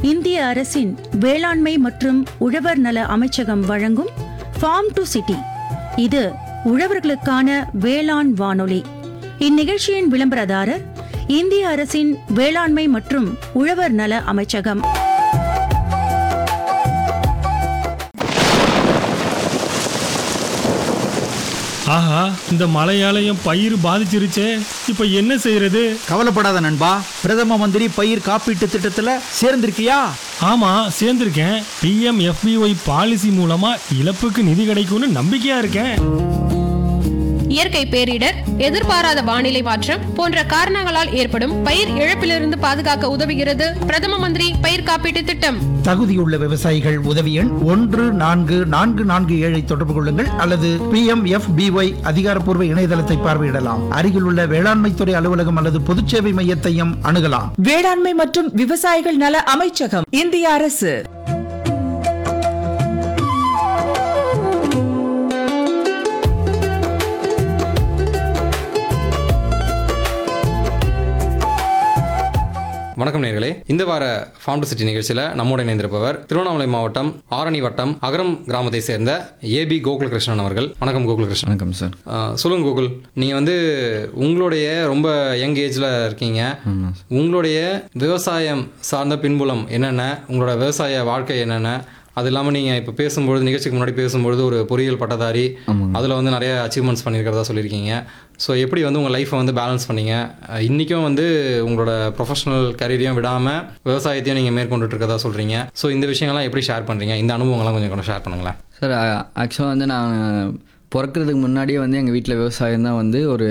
இந்திய அரசின் வேளாண்மை மற்றும் உழவர் நல அமைச்சகம் வழங்கும் ஃபார்ம் டு சிட்டி இது உழவர்களுக்கான வேளாண் வானொலி இந்நிகழ்ச்சியின் விளம்பரதாரர் இந்திய அரசின் வேளாண்மை மற்றும் உழவர் நல அமைச்சகம் ஆஹா இந்த மழையால என் பயிர் பாதிச்சிருச்சே இப்போ என்ன செய்யறது கவலைப்படாத நண்பா பிரதம மந்திரி பயிர் காப்பீட்டு திட்டத்துல சேர்ந்திருக்கியா ஆமா சேர்ந்திருக்கேன் பிஎம் எஃபிஒய் பாலிசி மூலமா இழப்புக்கு நிதி கிடைக்கும்னு நம்பிக்கையா இருக்கேன் இயற்கை பேரிடர் எதிர்பாராத வானிலை மாற்றம் போன்ற காரணங்களால் ஏற்படும் பயிர் இழப்பிலிருந்து பாதுகாக்க உதவுகிறது பிரதம மந்திரி பயிர் காப்பீட்டு திட்டம் தகுதியுள்ள விவசாயிகள் உதவி எண் ஒன்று நான்கு நான்கு நான்கு ஏழை தொடர்பு கொள்ளுங்கள் அல்லது பி எம் எஃப் பிஒய் அதிகாரப்பூர்வ இணையதளத்தை பார்வையிடலாம் அருகிலுள்ள வேளாண்மைத்துறை அலுவலகம் அல்லது பொதுச்சேவை மையத்தையும் அணுகலாம் வேளாண்மை மற்றும் விவசாயிகள் நல அமைச்சகம் இந்திய அரசு வணக்கம் நேர்களே இந்த வார ஃபார்ம் டு சிட்டி நிகழ்ச்சியில் நம்மோடு இணைந்திருப்பவர் திருவண்ணாமலை மாவட்டம் ஆரணி வட்டம் அகரம் கிராமத்தை சேர்ந்த ஏபி கோகுலகிருஷ்ணன் அவர்கள் வணக்கம் கோகுலகிருஷ்ணன் வணக்கம் சார் ஆஹ், சொல்லுங்க கோகுல் நீங்கள் வந்து உங்களுடைய ரொம்ப யங் ஏஜில் இருக்கீங்க உங்களுடைய விவசாயம் சார்ந்த பின்புலம் என்னென்ன உங்களோட விவசாய வாழ்க்கை என்னென்ன அது இல்லாமல் நீங்கள் இப்போ பேசும்பொழுது நிகழ்ச்சிக்கு முன்னாடி பேசும்பொழுது ஒரு பொறியியல் பட்டதாரி அதில் வந்து நிறைய அச்சீவ்மெண்ட்ஸ் பண்ணியிருக்கிறதா சொல்லியிருக்கீங்க ஸோ எப்படி வந்து உங்கள் லைஃப்பை வந்து பேலன்ஸ் பண்ணீங்க அஹ் இன்றைக்கும் வந்து உங்களோட ப்ரொஃபஷனல் கரியரையும் விடாமல் விவசாயத்தையும் நீங்கள் மேற்கொண்டுட்டு இருக்கதா சொல்கிறீங்க ஸோ இந்த விஷயங்கள்லாம் எப்படி ஷேர் பண்ணுறீங்க இந்த அனுபவங்கள்லாம் கொஞ்சம் கொஞ்சம் ஷேர் பண்ணுங்களேன் சார் ஆக்சுவலாக வந்து நான் பிறக்கிறதுக்கு முன்னாடியே வந்து எங்கள் வீட்டில் விவசாயம் தான் வந்து ஒரு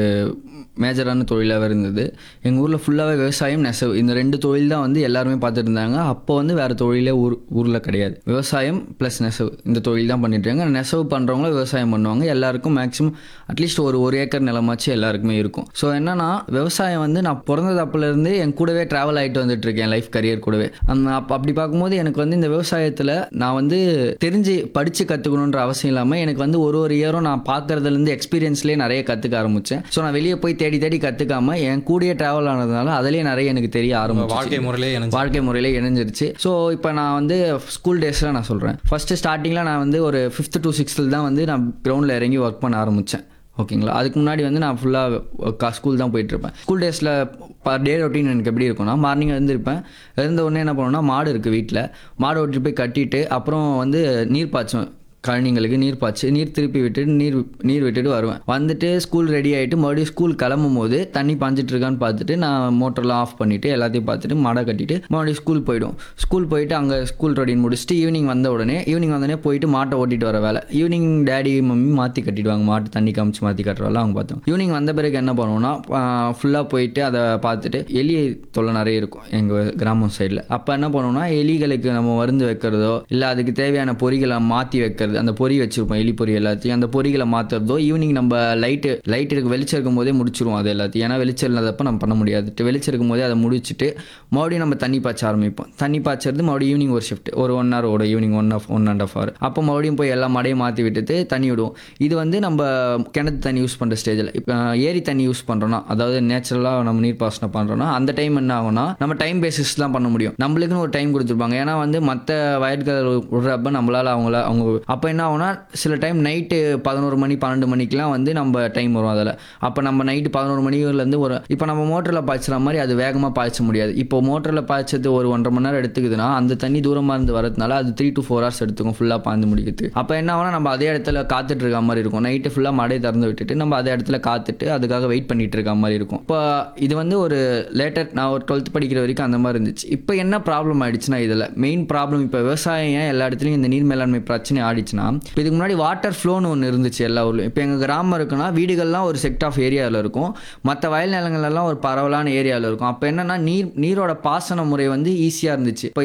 மேஜரான தொழிலாகவே இருந்தது எங்கள் ஊரில் ஃபுல்லாகவே விவசாயம் நெசவு இந்த ரெண்டு தொழில் தான் வந்து எல்லாருமே பார்த்துட்டு இருந்தாங்க அப்போ வந்து வேறு தொழிலே ஊர் ஊரில் கிடையாது விவசாயம் ப்ளஸ் நெசவு இந்த தொழில் தான் பண்ணிட்டு இருக்காங்க நெசவு பண்ணுறவங்க விவசாயம் பண்ணுவாங்க எல்லாருக்கும் மேக்ஸிமம் அட்லீஸ்ட் ஒரு ஒரு ஏக்கர் நிலமாச்சு எல்லாருக்குமே இருக்கும் ஸோ என்னன்னா விவசாயம் வந்து நான் பிறந்தது அப்போலேருந்து என் கூடவே ட்ராவல் ஆகிட்டு வந்துட்டு இருக்கேன் லைஃப் கரியர் கூடவே அந்த அப்போ அப்படி பார்க்கும்போது எனக்கு வந்து இந்த விவசாயத்தில் நான் வந்து தெரிஞ்சு படித்து கற்றுக்கணுன்ற அவசியம் இல்லாமல் எனக்கு வந்து ஒரு ஒரு இயரும் நான் பார்க்கறதுலேருந்து எக்ஸ்பீரியன்ஸ்லேயே நிறைய கற்றுக்க ஆரம்பித்தேன் ஸோ நான் வெளியே போய் தேடி தேடி கற்றுக்காம என் கூடயே ட்ராவல் ஆனதுனால அதிலேயே நிறைய எனக்கு தெரிய ஆரம்பிச்சு வாழ்க்கை முறையிலே இணைஞ்சு வாழ்க்கை முறையில இணைஞ்சிருச்சு ஸோ இப்போ நான் வந்து ஸ்கூல் டேஸில் நான் சொல்கிறேன் ஃபஸ்ட்டு ஸ்டார்டிங்கில் நான் வந்து ஒரு ஃபிஃப்த் டு சிக்ஸ்த்தில் தான் வந்து நான் கிரவுண்டில் இறங்கி ஒர்க் பண்ண ஆரம்பித்தேன் ஓகேங்களா அதுக்கு முன்னாடி வந்து நான் ஃபுல்லாக ஸ்கூல் தான் போயிட்டுருப்பேன் ஸ்கூல் டேஸில் பர் டே ரொட்டீன் எனக்கு எப்படி இருக்கும்னா மார்னிங் எழுந்திருப்பேன் எழுந்த உடனே என்ன பண்ணுவேன்னா மாடு இருக்குது வீட்டில் மாடு ஓட்டிட்டு போய் கட்டிட்டு அப்புறம் வந்து நீர் பாய்ச்சுவேன் கழனிங்களுக்கு நீர் பாய்ச்சி நீர் திருப்பி விட்டுட்டு நீர் நீர் விட்டுட்டு வருவேன் வந்துட்டு ஸ்கூல் ரெடி ஆகிட்டு மறுபடியும் ஸ்கூல் கிளம்பும் போது தண்ணி பாஞ்சிட்டு இருக்கான்னு பார்த்துட்டு நான் மோட்டர்லாம் ஆஃப் பண்ணிவிட்டு எல்லாத்தையும் பார்த்துட்டு மாடை கட்டிட்டு மறுபடியும் ஸ்கூல் போயிடும் ஸ்கூல் போயிட்டு அங்கே ஸ்கூல் ரொட்டீன் முடிச்சுட்டு ஈவினிங் வந்த உடனே ஈவினிங் வந்தோடனே போயிட்டு மாட்டை ஓட்டிட்டு வர வேலை ஈவினிங் டேடி மம்மி மாற்றி கட்டிடுவாங்க மாட்டு தண்ணி காமிச்சு மாற்றி கட்டுற வேலை அவங்க பார்த்தோம் ஈவினிங் வந்த பிறகு என்ன பண்ணுவோம்னா ஃபுல்லாக போயிட்டு அதை பார்த்துட்டு எலி தொல்லை நிறைய இருக்கும் எங்கள் கிராமம் சைடில் அப்போ என்ன பண்ணுவோம்னா எலிகளுக்கு நம்ம மருந்து வைக்கிறதோ இல்லை அதுக்கு தேவையான பொறிகளை மாற்றி வைக்கிறது அந்த பொறி வச்சுருப்போம் எலி பொறி எல்லாத்தையும் அந்த பொறிகளை மாற்றுறதோ ஈவினிங் நம்ம லைட்டு லைட் இருக்கு வெளிச்சம் இருக்கும் போதே முடிச்சிருவோம் அது எல்லாத்தையும் ஏன்னா வெளிச்சம் இல்லாதப்ப நம்ம பண்ண முடியாது வெளிச்சம் இருக்கும் போதே அதை முடிச்சுட்டு மறுபடியும் நம்ம தண்ணி பாய்ச்ச ஆரம்பிப்போம் தண்ணி பாய்ச்சறது மறுபடியும் ஈவினிங் ஒரு ஷிஃப்ட் ஒரு ஒன் ஹவர் ஓடும் evening one half one and half hour அப்போ மறுபடியும் போய் எல்லா மடையும் மாற்றி விட்டுட்டு தண்ணி விடுவோம் இது வந்து நம்ம கிணத்து தண்ணி யூஸ் பண்ணுற ஸ்டேஜில் இப்போ ஏரி தண்ணி யூஸ் பண்ணுறோன்னா அதாவது நேச்சுரலாக நம்ம நீர் பாசனம் பண்ணுறோன்னா அந்த டைம் என்ன ஆகும்னா நம்ம டைம் பேசிஸ் தான் பண்ண முடியும் நம்மளுக்குன்னு ஒரு டைம் கொடுத்துருப்பாங்க ஏன்னா வந்து மற்ற வயல்கள் விடுறப்ப நம்மளால் அவங்கள அவங்க அப்போ என்ன ஆகும்னா சில டைம் நைட்டு பதினோரு மணி பன்னெண்டு மணிக்கெலாம் வந்து நம்ம டைம் வரும் அதில் அப்போ நம்ம நைட்டு பதினோரு மணிலேருந்து ஒரு இப்போ நம்ம மோட்டரில் பாய்ச்சுற மாதிரி அது வேகமாக பாய்ச்ச முடியாது இப்போ மோட்டரில் பாய்ச்சது ஒரு ஒன்றரை மணி நேரம் எடுத்துக்குதுன்னா அந்த தண்ணி தூரமாக இருந்து வரதுனால அது த்ரீ டு ஃபோர் ஹவர்ஸ் எடுத்துக்கும் ஃபுல்லாக பாய்ந்து முடிக்கிறது அப்போ என்ன ஆகும்னா நம்ம அதே இடத்துல காத்துட்டு இருக்க மாதிரி இருக்கும் நைட்டு ஃபுல்லாக மடையை திறந்து விட்டுட்டு நம்ம அதே இடத்துல காத்துட்டு அதுக்காக வெயிட் பண்ணிட்டு இருக்க மாதிரி இருக்கும் இப்போ இது வந்து ஒரு லேட்டர் நான் ஒரு டுவெல்த் படிக்கிற வரைக்கும் அந்த மாதிரி இருந்துச்சு இப்போ என்ன ப்ராப்ளம் ஆயிடுச்சுன்னா இதில் மெயின் ப்ராப்ளம் இப்போ விவசாயம் ஏன் எல்லா இடத்துலையும் இந்த நீர் மேலாண்மை பிரச்சனை ஆடிச்சுன்னா இப்போ இதுக்கு முன்னாடி வாட்டர் ஃப்ளோன்னு ஒன்று இருந்துச்சு எல்லா ஊர்லையும் இப்போ எங்கள் கிராமம் இருக்குன்னா வீடுகள்லாம் ஒரு செக்ட் ஆஃப் ஏரியாவில் இருக்கும் மற்ற வயல் நிலங்கள்லாம் ஒரு பரவலான ஏரியாவில் இருக்கும் அப்போ என்னன்னா நீர் நீரோட பாசன முறை வந்து ஈஸியாக இருந்துச்சு இப்போ